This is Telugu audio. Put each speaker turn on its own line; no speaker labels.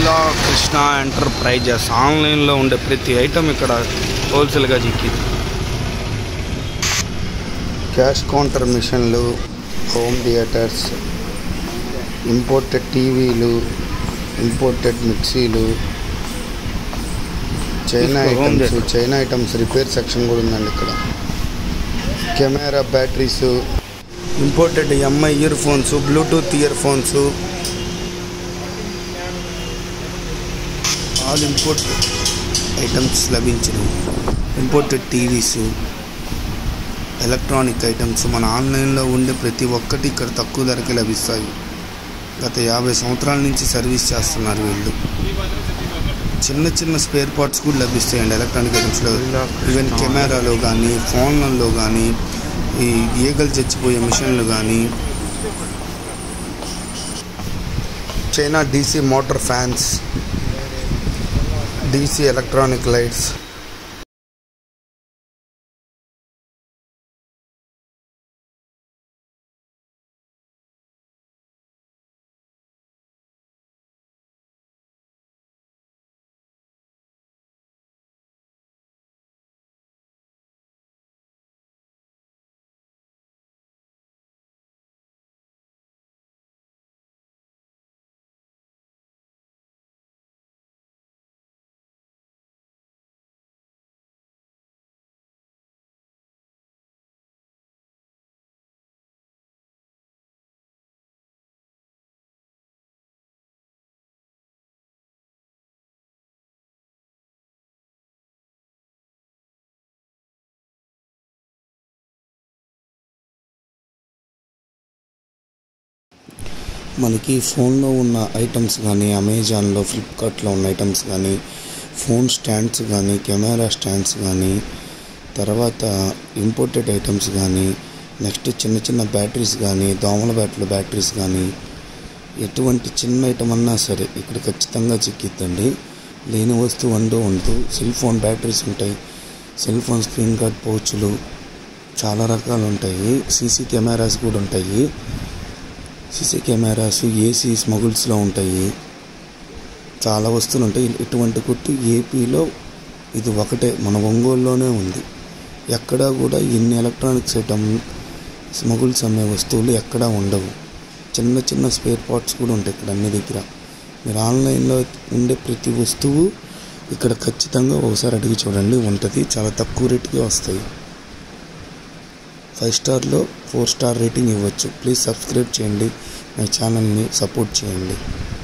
జిల్లా కృష్ణ ఎంటర్ప్రైజెస్ ఆన్లైన్లో ఉండే ప్రతి ఐటమ్ ఇక్కడ హోల్సేల్గా చిక్కింది క్యాష్ కౌంటర్ మిషన్లు హోమ్ థియేటర్స్ ఇంపోర్టెడ్ టీవీలు ఇంపోర్టెడ్ మిక్సీలు చైనా
తీసుకో, home
items
theatre.
China items repair section కూడా ఉందండి ఇక్కడ camera batteries imported MI earphones bluetooth earphones all import items లభించినవి ఇంపోర్టెడ్ టీవీస్ ఎలక్ట్రానిక్ ఐటమ్స్ మన ఆన్లైన్లో ఉండే ప్రతి ఒక్కటి ఇక్కడ తక్కువ ధరకే లభిస్తాయి గత యాభై సంవత్సరాల నుంచి సర్వీస్ చేస్తున్నారు వీళ్ళు చిన్న చిన్న స్పేర్ పార్ట్స్ కూడా లభిస్తాయండి ఎలక్ట్రానిక్ ఐటమ్స్లో ఈవెన్ కెమెరాలో కానీ ఫోన్లలో కానీ ఈ ఈగలు చచ్చిపోయే మిషన్లు కానీ China DC motor fans DC electronic lights మనకి ఫోన్లో ఉన్న ఐటమ్స్ కానీ అమెజాన్లో ఫ్లిప్కార్ట్లో ఉన్న ఐటమ్స్ కానీ ఫోన్ స్టాండ్స్ కానీ కెమెరా స్టాండ్స్ కానీ తర్వాత ఇంపోర్టెడ్ ఐటమ్స్ కానీ నెక్స్ట్ చిన్న చిన్న బ్యాటరీస్ కానీ దోమల బ్యాటరీల బ్యాటరీస్ కానీ ఎటువంటి చిన్న ఐటమ్ అన్నా సరే ఇక్కడ ఖచ్చితంగా చిక్కిద్దండి లేని వస్తువు అంటూ ఉండదు సెల్ ఫోన్ బ్యాటరీస్ ఉంటాయి సెల్ ఫోన్ స్క్రీన్ గార్డ్ పౌచ్లు చాలా రకాలు ఉంటాయి సీసీ కెమెరాస్ కూడా ఉంటాయి సీసీ కెమెరాస్ ఏసీ స్మగుల్స్లో ఉంటాయి చాలా వస్తువులు ఉంటాయి ఇటువంటి కొట్టు ఏపీలో ఇది ఒకటే మన ఒంగోలులోనే ఉంది ఎక్కడా కూడా ఇన్ని ఎలక్ట్రానిక్స్ ఐటమ్ స్మగుల్స్ అమ్మే వస్తువులు ఎక్కడా ఉండవు చిన్న చిన్న స్పేర్ పార్ట్స్ కూడా ఉంటాయి ఇక్కడ అన్ని దగ్గర మీరు ఆన్లైన్లో ఉండే ప్రతి వస్తువు ఇక్కడ ఖచ్చితంగా ఒకసారి అడిగి చూడండి ఉంటుంది చాలా తక్కువ రేటుకే వస్తాయి ఫైవ్ స్టార్లో ఫోర్ స్టార్ రేటింగ్ ఇవ్వచ్చు ప్లీజ్ సబ్స్క్రైబ్ చేయండి మై ఛానల్ని సపోర్ట్ చేయండి